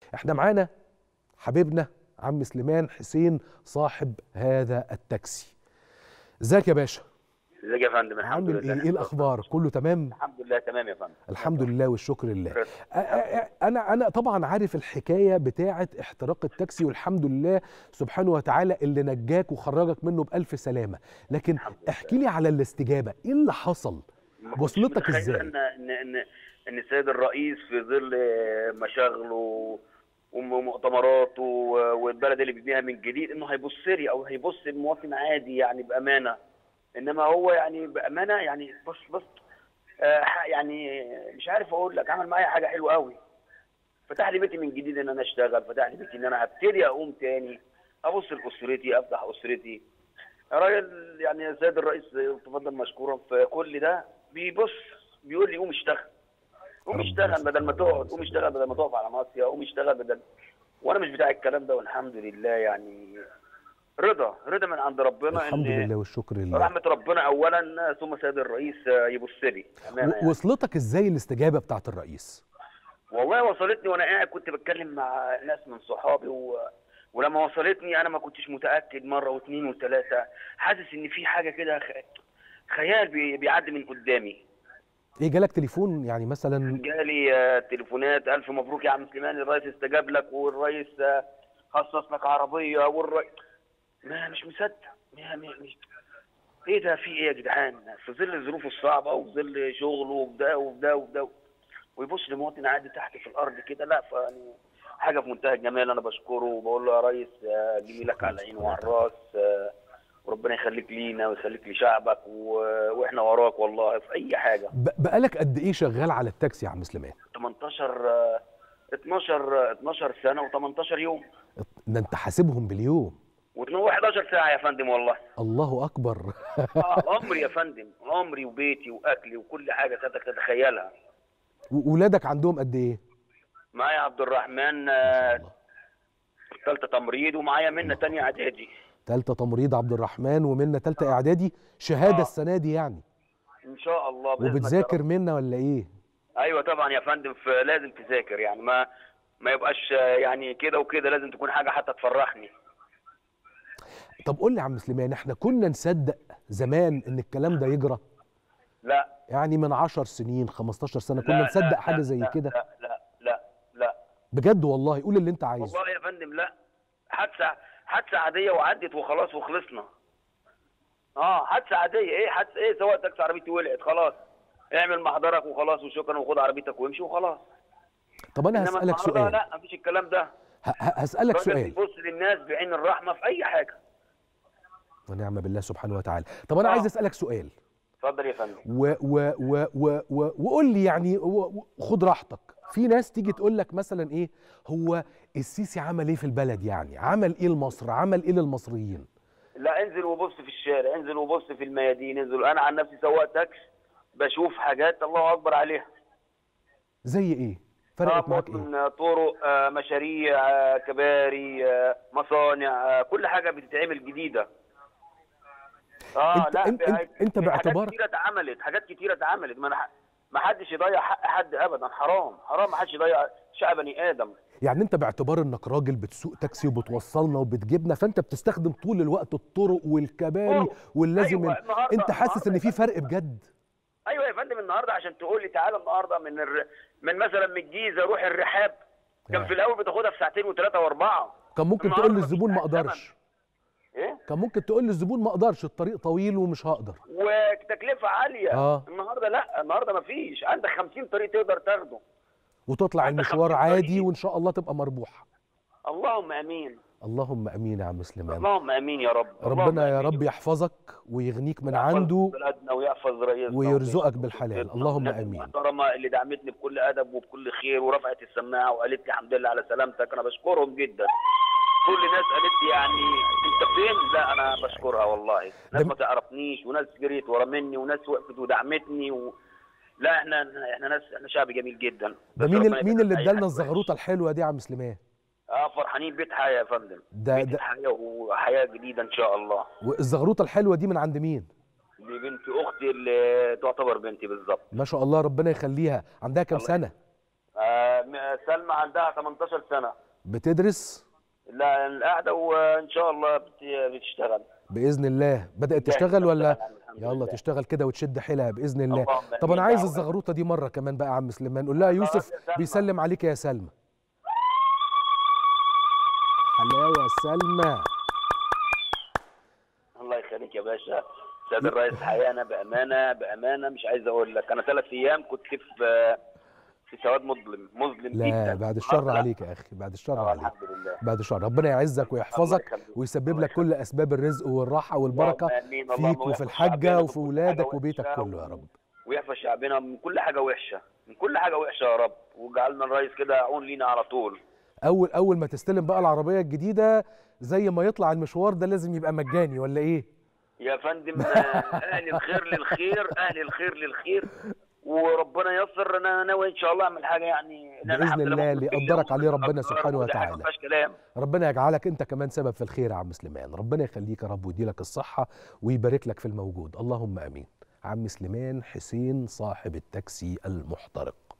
احنا معانا حبيبنا عم سليمان حسين صاحب هذا التاكسي ازيك يا باشا ازيك يا فندم الحمد عامل لله ايه ايه الاخبار كله تمام الحمد لله تمام يا فندم الحمد لله والشكر لله شكراً. أ- أ- أ- انا انا طبعا عارف الحكايه بتاعه احتراق التاكسي والحمد لله سبحانه وتعالى اللي نجاك وخرجك منه بالف سلامه لكن الحمد لله. احكي لي على الاستجابه ايه اللي حصل ما كنتش وصلتك متخيل إزاي؟ ان ان ان ان السيد الرئيس في ظل مشاغله ومؤتمراته والبلد اللي بيبنيها من جديد انه هيبص لي او هيبص المواطن عادي يعني بامانه انما هو يعني بامانه يعني بص بص آه ح- يعني مش عارف اقول لك عمل معايا حاجه حلوه قوي فتح لي بيتي من جديد ان انا اشتغل فتح لي بيتي ان انا هبتدي اقوم تاني ابص لاسرتي افتح اسرتي راجل يعني السيد الرئيس تفضل مشكورا في كل ده بيبص بيقول لي قوم اشتغل قوم ربنا اشتغل بدل ما سبحانه تقعد قوم اشتغل بدل ما تقف على مصيا قوم اشتغل بدل وانا مش بتاع الكلام ده والحمد لله يعني رضا رضا من عند ربنا الحمد ان لله والشكر لله رحمه ربنا اولا ثم سيد الرئيس يبص لي أمانة و- يعني. وصلتك ازاي الاستجابه بتاعه الرئيس والله وصلتني وانا قاعد كنت بتكلم مع ناس من صحابي و... ولما وصلتني انا ما كنتش متاكد مره واثنين وثلاثه حاسس ان في حاجه كده خ... خيال بي... بيعدي من قدامي ايه جالك تليفون يعني مثلا جالي آه، تليفونات الف مبروك يا عم سليمان الرئيس استجاب لك والرئيس آه، خصص لك عربيه والرئيس ما مش مصدق ما ما- مش ايه ده في ايه يا جدعان في ظل الظروف الصعبه وفي ظل شغله وبده وبده وبده ويبص لمواطن عادي تحت في الارض كده لا فيعني حاجه في منتهى الجمال انا بشكره وبقول له يا ريس آه، جميلك على العين وعلى الراس آه، وربنا يخليك لينا ويخليك لشعبك و... واحنا وراك والله في اي حاجه ب- بقالك قد ايه شغال على التاكسي يا عم سليمان 18 آه، 12 آه، 12 سنه و18 يوم ده انت حاسبهم باليوم و11 ساعه يا فندم والله الله اكبر آه، عمري يا فندم عمري وبيتي واكلي وكل حاجه سيادتك تتخيلها وولادك عندهم قد ايه معايا عبد الرحمن ما شاء آه، الله ثالثه تمريض ومعايا منه الله تانية اعدادي تالتة تمريض عبد الرحمن ومنا تالتة اعدادي شهادة آه. السنة دي يعني ان شاء الله بإذنك يا وبتذاكر رب. منا ولا ايه ايوه طبعا يا فندم ف- لازم تذاكر يعني ما ما يبقاش آه، يعني كده وكده لازم تكون حاجه حتى تفرحني طب قول لي يا عم سليمان احنا كنا نصدق زمان ان الكلام ده يجرى لا يعني من 10 سنين 15 سنة لا، كنا لا، نصدق حاجة لا، زي لا، كده لا لا لا لا بجد والله قول اللي انت عايزه والله يا فندم لا حادثه حادثه عاديه وعدت وخلاص وخلصنا اه حادثه عاديه ايه حادثه ايه سواء تاكسي عربيتي ولعت خلاص اعمل محضرك وخلاص وشكرا وخد عربيتك وامشي وخلاص طب انا انما هسألك النهارده سؤال لا مفيش الكلام ده ه- ه- هسألك الراجل سؤال بيبص للناس بعين الرحمه في اي حاجه ونعم بالله سبحانه وتعالى طب انا آه. عايز اسألك سؤال اتفضل يا فندم و و و و و وقول لي يعني و- و- خد راحتك في ناس تيجي تقول لك مثلا ايه هو السيسي عمل ايه في البلد يعني عمل ايه لمصر عمل ايه للمصريين لا انزل وبص في الشارع انزل وبص في الميادين انزل انا عن نفسي سواق تاكس بشوف حاجات الله اكبر عليها زي ايه فرقت معاك ايه من طرق آه، مشاريع آه، كباري آه، مصانع آه، كل حاجه بتتعمل جديده اه أنت- لا أنت- في- أنت- أنت في باعتبارك- حاجات كتيره اتعملت حاجات كتيره اتعملت ما أنا- ما حدش يضيع حق حد ابدا حرام حرام ما حدش يضيع شقه بني ادم يعني انت باعتبار انك راجل بتسوق تاكسي وبتوصلنا وبتجيبنا فانت بتستخدم طول الوقت الطرق والكباري طرق. واللازم أيوة، النهاردة- انت حاسس ان النهاردة في فرق بجد ايوه يا فندم النهارده عشان تقول لي تعالى النهارده من الر... من مثلا من الجيزه روح الرحاب كان آه. في الاول بتاخدها في ساعتين وثلاثه واربعه كان ممكن النهاردة تقول مفيش للزبون ما حاجة ثمن. اقدرش ايه كان ممكن تقول للزبون ما اقدرش الطريق طويل ومش هقدر وتكلفه عاليه آه. النهارده لا النهارده ما فيش عندك 50 طريق تقدر تاخده وتطلع عندك المشوار 50 عادي طريق. وان شاء الله تبقى مربوح اللهم امين اللهم امين يا عم سليمان اللهم امين يا رب اللهم ربنا يا آمين. رب يحفظك ويغنيك من يحفظ عنده بلادنا ويحفظ رئيسنا ويرزقك ويحفظ بالحلال. وسطنا اللهم والناس آمين. المحترمه اللي دعمتني بكل ادب وبكل خير ورفعت السماعه وقالت لي الحمد لله على سلامتك انا بشكرهم جدا كل الناس قالت لي يعني انت فين لا انا بشكرها والله ناس ده- ما تعرفنيش وناس جريت ورا مني وناس وقفت ودعمتني و... لا احنا احنا ناس احنا شعب جميل جدا ده بس مين ربنا ال- مين يبارك اللي في أي ادالنا حد الزغروطه وحش. الحلوه دي يا عم سليمان اه فرحانين بيت حياه يا فندم ده بيت ده حياه وحياه جديده ان شاء الله والزغروطه الحلوه دي من عند مين دي بنت اختي اللي تعتبر بنتي بالظبط ما شاء الله ربنا يخليها عندها كام الله سنه آه م- سلمى عندها 18 سنه بتدرس لا قاعده وان شاء الله بت- بتشتغل باذن الله بدات لا، تشتغل ولا بتشتغل، الحمد يلا لله. تشتغل كده وتشد حيلها باذن الله اللهم طب آمين. انا عايز دعوة. الزغروطه دي مره كمان بقى يا عم سليمان قول لها يوسف يا سلمى. بيسلم عليك يا سلمى حلاوه يا سلمى الله يخليك يا باشا سيد الرئيس الحقيقه انا بامانه بامانه مش عايز اقول لك انا ثلاث ايام كنت في في سواد مظلم مظلم جدا لا بعد الشر النهاردة- عليك يا اخي بعد الشر آه، عليك الحمد لله بعد الشر ربنا يعزك ويحفظك يخليك. ويسبب الله لك كل اسباب الرزق والراحه والبركه اللهم آمين. اللهم فيك وفي ويحفظ الحاجه شعبنا وفي من كل حاجة ولادك وبيتك وحشة كله يا رب ويحفظ شعبنا من كل حاجه وحشه من كل حاجه وحشه يا رب وجعلنا الرئيس كده عون لينا على طول اول اول ما تستلم بقى العربيه الجديده زي ما يطلع المشوار ده لازم يبقى مجاني ولا ايه يا فندم آه، اهل الخير للخير اهل الخير للخير وربنا ييسر انا ناوي ان شاء الله اعمل حاجه يعني إن أنا بإذن الحمد لله الله مؤمن اللي بالله يقدرك عليه ربنا وأقدر سبحانه ودي حاجة وتعالى. ما فيهاش كلام ربنا يجعلك انت كمان سبب في الخير يا عم سليمان ربنا يخليك يا رب ويديلك الصحه ويبارك لك في الموجود اللهم امين عم سليمان حسين صاحب التاكسي المحترق